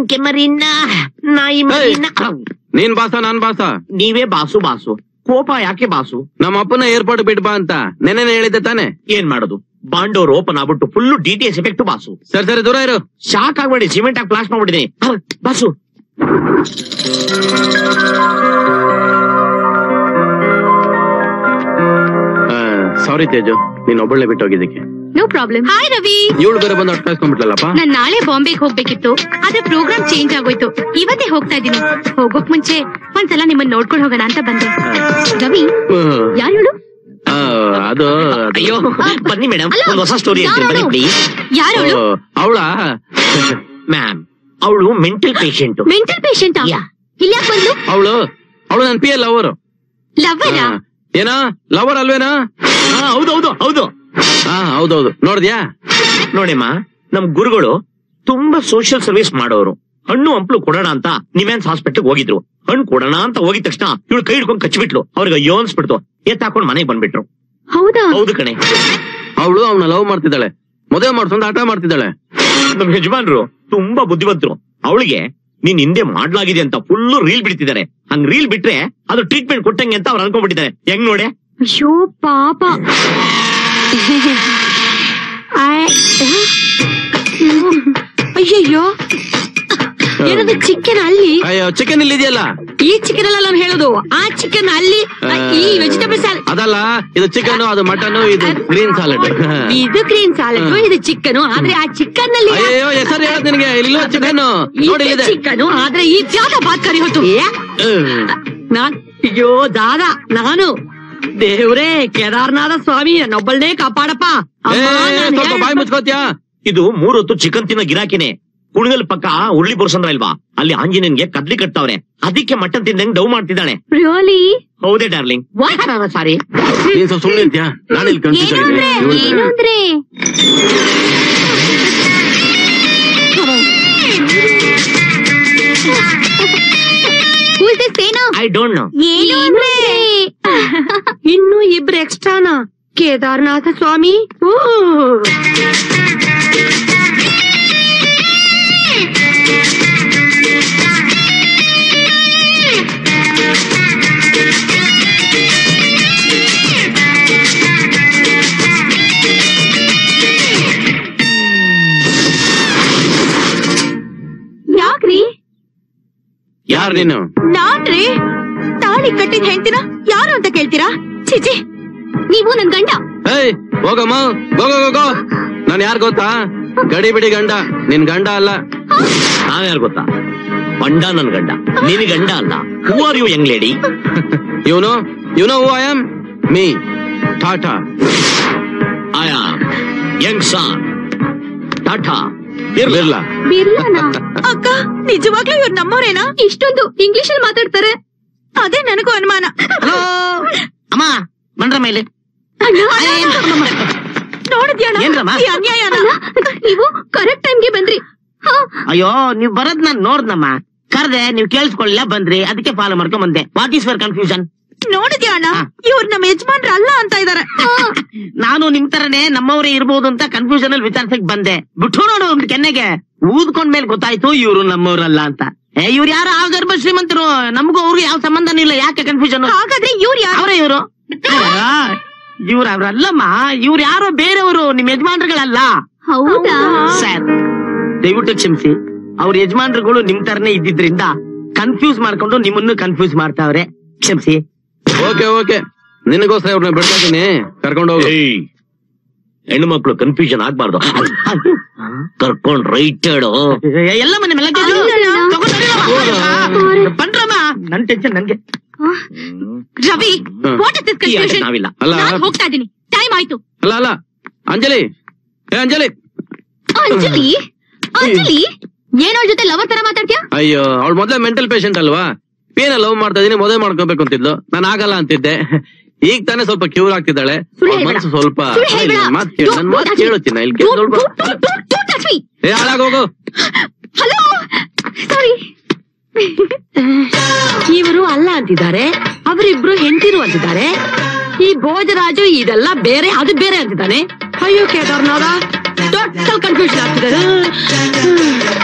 ಜಿಂಕೆ ಮರಿನ ನಾಯಿ ಮರಿನ ನೀನ್ ಬಾಸ ನಾನ್ ಬಾಸ ನೀವೇ ಬಾಸು ಬಾಸು ಕೋಪ ಯಾಕೆ ಬಾಸು ನಮ್ಮ ಅಪ್ಪನ ಏರ್ಪೋರ್ಟ್ ಬಿಟ್ ಬಾ ಅಂತ ನೆನ್ನೆ ಹೇಳಿದ್ದೆ ತಾನೆ ಏನ್ ಮಾಡೋದು ಬಾಂಡೋರ್ ಓಪನ್ ಆಗ್ಬಿಟ್ಟು full D T S effect boss ಸರಿ ಸರಿ ದೂರ ಇರು ಶಾಕ್ ಆಗ್ಬೇಡಿ ಸಿಮೆಂಟ್ ಆಗಿ ಪ್ಲಾಸ್ಟ್ ಮಾಡ್ಬಿಟ್ಟಿದ್ದೀನಿ ಅಹ್, ಬಾಸು ಸಾರಿ ತೇಜು ನೀನ್ ಒಬ್ಬಳೆ ಬಿಟ್ಟು ಹೋಗಿದ್ದಕ್ಕೆ ನೋ ಪ್ರಾಬ್ಲಮ್ ಹಾಯ್ ರವಿ ಇವಳು ಬೇರೆ ಬಂದು ಅಟ್ಕಾಯಿಸ್ಕೊಂಡ್ಬಿಟ್ಲಲ್ಲಪ್ಪ ನಾನ್ ನಾಳೆ ಬಾಂಬೆಗೆ ಹೋಗ್ಬೇಕಿತ್ತು ಆದ್ರೆ ಪ್ರೋಗ್ರಾಮ್ ಚೇಂಜ್ ಆಗೋಯ್ತು ಇವತ್ತೇ ಹೋಗ್ತಾ ಇದ್ದೀನಿ ಹೋಗೋಕ್ ಮುಂಚೆ ಒಂದ್ಸಲ ನಿಮ್ಮನ್ನ ನೋಡ್ಕೊಂಡು ಹೋಗೋಣ ಅಂತ ಬಂದೆ ರವಿ ಹ್ಮ್. ಯಾರು ಹೇಳು ಆ, ಅದು ಅಯ್ಯೋ ಬನ್ನಿ ಮೇಡಮ್ ಅಲ್ಲ, ಒಂದು ಹೊಸ ಸ್ಟೋರಿ ಹೇಳ್ತೀನಿ ಬನ್ನಿ ಯಾರವ್ಳು? ಪ್ಲೀಸ್ ಯಾರು ಹೇಳು ಅವಳ ಮ್ಯಾಮ್ ಅವಳು mental patient mental patient yeah. ಇಲ್ಲಿ ಯಾಕೆ ಬಂದು ಅವಳು ಅವಳು ನನ್ ಪಿ ಎಲ್ ಅವರು ಲವ್ವರ ಏನಾ ಲವರ್ ಅಲ್ವೇನಾ ಹೌದೌದು ಹೌದು ಹಾ ಹೌದೌದು ನೋಡ್ದ್ಯಾ ನೋಡಿಮ್ಮ ನಮ್ ಗುರುಗಳು ತುಂಬಾ ಸೋಷಿಯಲ್ ಸರ್ವಿಸ್ ಮಾಡೋರು ಹಣ್ಣು ಹಂಪ್ಲು ಕೊಡೋಣ ಅಂತ ನಿಮ್ಯಾನ್ಸ್ ಹಾಸ್ಪಿಟಲ್ ಹೋಗಿದ್ರು ಹಣ್ಣು ಕೊಡೋಣ ಅಂತ ಹೋಗಿದ ತಕ್ಷಣ ಇವಳು ಕೈ ಹಿಡ್ಕೊಂಡು ಕಚ್ಬಿಟ್ಲು ಅವ್ರಿಗೆ ಅಯ್ಯೋ ಅನ್ಸ್ಬಿಡ್ತು ಎತ್ತಾಕೊಂಡು ಮನೆಗೆ ಬಂದ್ಬಿಟ್ರು ಹೌದಾ ಹೌದು ಕಣೆ ಅವಳು ಅವನ ಲವ್ ಮಾಡ್ತಿದ್ದಾಳೆ ಮದುವೆ ಮಾಡ್ಸೊಂದು ಆಟ ಮಾಡ್ತಿದ್ದಾಳೆ ನಮ್ ಯಜಮಾನ್ರು ತುಂಬಾ ಬುದ್ಧಿವಂತರು ಅವಳಿಗೆ ನೀನ್ ಹಿಂದೆ ಮಾಡ್ಲಾಗಿದೆ ಅಂತ ಫುಲ್ ರೀಲ್ ಬಿಡ್ತಿದ್ದಾರೆ ಹಂಗ್ ರೀಲ್ ಬಿಟ್ರೆ ಅದು ಟ್ರೀಟ್ಮೆಂಟ್ ಕೊಟ್ಟಂಗೆ ಅಂತ ಅವ್ರು ಅನ್ಕೊಂಡ್ಬಿಟ್ಟಿದ್ದಾರೆ ಹೆಂಗ್ ನೋಡೆ ಅಯ್ಯೋ ಪಾಪ ಅಯ್ಯಯ್ಯೋ ಏನದು ಚಿಕನ್ ಅಲ್ಲಿ ಅಯ್ಯೋ ಚಿಕನ್ ಇಲ್ಲಿ ಇದೆಯಲ್ಲ ಈ ಚಿಕನ್ ಅಲ್ಲ ನಾನು ಹೇಳೋದು ಆ ಚಿಕನ್ ಅಲ್ಲಿ ಆ, ಈ ವೆಜಿಟೇಬಲ್ ಸಾಲಡ್ ಅದಲ್ಲ ಇದು ಚಿಕನ್ ಅದು ಮಟನ್ ಇದು ಗ್ರೀನ್ ಸಾಲೆಡ್ ಇದು ಗ್ರೀನ್ ಸಾಲಡ್ ಇದು ಚಿಕನ್ ಆದ್ರೆ ಆ ಚಿಕನ್ ಅಲ್ಲಿ ಅಯ್ಯೋ ಹೆಸರು ಹೇಳದ್ ನಿನಗೆ ಇಲ್ಲಿಲ್ಲ ಚಿಕನ್ ನೋಡಿ ಇಲ್ಲಿದೆ ಚಿಕನ್ ಆದ್ರೆ ಈ ಜಾಗ ಬಾತ್ ಕರಿ ಹೊತ್ತು ನಾನ್ ಅಯ್ಯೋ ದಾದ ನಾನು ದೇವ್ರೇ ಕೇದಾರನಾಥ ಸ್ವಾಮಿ ನನ್ನೊಬ್ಬಳನ್ನೇ ಕಾಪಾಡಪ್ಪ ಏ, ಅಮ್ಮ, ನಾನ್ ಸ್ವಲ್ಪ ಬಾಯಿ ಹೇಳ್- ಮುಚ್ಕೋತ್ಯಾ ಇದು ಮೂರೊತ್ತು ಚಿಕನ್ ತಿನ್ನೋ ಗಿರಾಕಿನೇ ಕುಣಿಗಲ್ ಪಕ್ಕ ಉರುಳಿ ಬೋರ್ಸಂದ್ರ ಇಲ್ವಾ ಅಲ್ಲಿ ಆಂಜನೇಯನ್ಗೆ ಕದ್ಲಿ ಕಟ್ತಾವ್ರೆ ಅದಕ್ಕೆ ಮಟನ್ ತಿಂದಂಗ್ ಡೌ ಮಾಡ್ತಿದ್ದಾಳೆ Really? ಹೌದೇ ಡಾರ್ಲಿಂಗ್ What? ಸಾರಿ ನೀನ್ ಸ್ವಲ್ಪ ಸುಮ್ಮನೆ ಇರ್ತೀಯಾ ನಾನು ಇಲ್ಲಿ ಕನ್ಫ್ಯೂಸ್ ಏನು ಅಂದ್ರೆ ಆಗಿದ್ದೀನಿ ಏನು ಅಂದ್ರೆ Who is this Sena? I don't know ಏನು ಅಂದ್ರೆ ಇನ್ನು ಇಬ್ರು ಎಕ್ಸ್ಟ್ರಾನಾ ಕೇದಾರನಾಥ ಸ್ವಾಮಿ ಓ. ಯಾಕ್ರಿ ಯಾರು ನೀನು ನಾನ್ರಿ ತಾಳಿ ಕಟ್ಟಿದ ಹೆಂಡ್ತಿನ ಯಾರು ಅಂತ ಕೇಳ್ತೀರಾ ಚಿಚಿ ನೀವು ನನ್ ಗಂಡ ಏಯ್ ಹೋಗಮ್ಮ ಹೋಗೋ ಹೋಗೋ ನಾನ್ ಯಾರ್ ಗೊತ್ತಾ ಗಡಿ ಬಿಡಿ ಗಂಡ ನಿನ್ ಗಂಡ ಅಲ್ಲ ನಾನ್ ಯಾರು ಗೊತ್ತಾ ಬಂಡ ನನ್ ಗಂಡ ನಿನ್ ಗಂಡ ಅಲ್ಲ who are you young lady ಇವನು ಇವನು who I am me Tata I am young son Tata Birla ಬಿರ್ಲಾನ ಅಕ್ಕ ನಿಜವಾಗ್ಲೂ ಇವ್ರು ನಮ್ಮವ್ರೇನಾ ಇಷ್ಟೊಂದು ಇಂಗ್ಲಿಷ್ ಅಲ್ಲಿ ಮಾತಾಡ್ತಾರೆ ಅದೇ ನನಗೂ ಅನುಮಾನ ಹಲೋ ಅಮ್ಮ ಬಂದ್ರ ಮೇಲೆ ನೋಡಿದ್ಯಾಣ ಏನ್ರಮ್ಮ? ಈ ಅನ್ಯಾಯನ ನೀವು ಕರೆಕ್ಟ್ ಟೈಮ್ಗೆ ಬಂದ್ರಿ ಹಾ ಅಯ್ಯೋ ನೀವ್ ಬರದ್ ನಾನ್ ನೋಡ್ದಮ್ಮ ಕರ್ದೆ ನೀವ್ ಕೇಳಿಸ್ಕೊಳ್ಳಿಲ್ಲ ಬಂದ್ರಿ ಅದಕ್ಕೆ ಫಾಲೋ ಮಾಡ್ಕೊಂಡ್ ಬಂದೆ ವಾಟ್ ಈಸ್ ಫರ್ ಕನ್ಫ್ಯೂಷನ್ ನೋಡಿದ್ಯಾ ಅಣ್ಣ ಇವ್ರು ನಮ್ಮ ಯಜಮಾನ್ರ ಅಲ್ಲ ಅಂತ ಇದಾರೆ ನಾನು ನಿಮ್ ತರನೇ ನಮ್ಮವರೇ ಇರ್ಬೋದು ಅಂತ ಕನ್ಫ್ಯೂಷನ್ ಅಲ್ಲಿ ವಿಚಾರಿಸಕ್ ಬಂದೆ ಬಿಟ್ಟು ನೋಡು ಒಂದ್ ಕೆನ್ನೆಗೆ ಊದ್ಕೊಂಡ್ ಮೇಲೆ ಗೊತ್ತಾಯ್ತು ಇವ್ರು ನಮ್ಮವ್ರಲ್ಲ ಅಂತ ಏ ಇವ್ರು ಯಾರು ಆ ಗರ್ಭ ಶ್ರೀಮಂತರು ನಮಗೂ ಅವ್ರಿಗೆ ಯಾವ ಸಂಬಂಧನೂ ಇಲ್ಲ ಯಾಕೆ ಕನ್ಫ್ಯೂಷನ್ ಹಾಗಾದ್ರೆ ಇವ್ರು ಯಾರು ಅವರೇ ಇವರು ಇವ್ರು ಅವ್ರಲ್ಲಮ್ಮ ಇವ್ರು ಯಾರೋ ಬೇರೆಯವರು ನಿಮ್ ಯಜಮಾನ್ರುಗಳಲ್ಲ ಹೌದಾ ಸರ್ ದಯವಿಟ್ಟು ಕ್ಷಮಿಸಿ ಅವ್ರ ಯಜಮಾನ್ರುಗಳು ನಿಮ್ ತರನೇ ಇದ್ದಿದ್ರಿಂದ ಕನ್ಫ್ಯೂಸ್ ಮಾಡ್ಕೊಂಡು ನಿಮ್ಮನ್ನು ಕನ್ಫ್ಯೂಸ್ ಮಾಡ್ತಾವ್ರೆ ಕ್ಷಮಿಸಿ ಓಕೆ ಓಕೆ ನಿನಗೋಸ್ಕರ ಇವ್ರನ್ನ ಬಿಡ್ತಾ ಇದೀನಿ ಕರ್ಕೊಂಡು ಹೋಗು ಏಯ್ ಹೆಣ್ಣು ಮಕ್ಳು ಕನ್ಫ್ಯೂಷನ್ ಆಗ್ಬಾರ್ದು ಕರ್ಕೊಂಡ್ ರೈಟ್ ಹೇಳು ಎಲ್ಲ ಮನೆ ಮೇಲೆ ಲಗೇಜು. ಅಲ್ಲಲ್ಲ. ತಗೊಂಡ್ ನಡೀರಮ್ಮ. ಬನ್ರಮ್ಮ ನನ್ ಟೆನ್ಷನ್ ನನ್ಗೆ Ravi hmm. What is this ಈ ಆಟಕ್ಕೆ ಕನ್ಫ್ಯೂಷನ್ ನಾವಿಲ್ಲ ಅಲ್ಲ ನಾನ್ ಹೋಗ್ತಾ ಇದೀನಿ ಟೈಮ್ ಆಯ್ತು ಅಲ್ಲ ಅಲ್ಲ ಅಂಜಲಿ ಏ ಅಂಜಲಿ ಅಂಜಲಿ ಅಂಜಲಿ ಏನೋ ಜೊತೆ ಲವರ್ ತರ ಮಾತಾಡ್ತೀಯಾ ಅಯ್ಯೋ ಅವಳು ಮೊದ್ಲೇ ಮೆಂಟಲ್ ಪೇಷಂಟ್ ಅಲ್ವಾ ಪೇನ ಲವ್ ಮಾಡ್ತಾ ಇದೀನಿ ಮದುವೆ ಮಾಡ್ಕೋಬೇಕು ಅಂತಿದ್ಲು ನಾನು ಆಗಲ್ಲ ಅಂತಿದ್ದೆ ಈಗ ತಾನೇ ಸ್ವಲ್ಪ ಕ್ಯೂರ್ ಆಗ್ತಿದ್ದಾಳೆ ಸುಳ್ಳು ಅವ್ಳ್ ಹೇಳ್ಬೇಡ. ಮನ್ಸು ಸ್ವಲ್ಪ ಸುಳ್ಳು ಹೇಳ್ಬೇಡ. ಮಾತು ಕೇಳು ನನ್ Don't- ಮಾತು don't ಕೇಳು touch me. ಚಿನ್ನ ಇಲ್ಲಿ ಕೇಳು Don't- ಸ್ವಲ್ಪ don't- don't- don't touch me. ಏ ಹಾಳಾಗೋಗು ಹಲೋ ಸಾರಿ ಇವರು ಅಲ್ಲ ಅಂತಿದ್ದಾರೆ ಅವರಿಬ್ರು ಹೆಂಡತಿರು ಅಂತಿದ್ದಾರೆ ಈ ಭೋಜರಾಜು ಇದೆಲ್ಲ ಬೇರೆ ಅದು ಬೇರೆ ಅಂತಿದ್ದಾನೆ ಅಯ್ಯೋ ಕೇದಾರ್ನಾಥ ಟೋಟಲ್ ಕನ್ಫ್ಯೂಷನ್ ಆಗ್ತಿದ್ದಾರೆ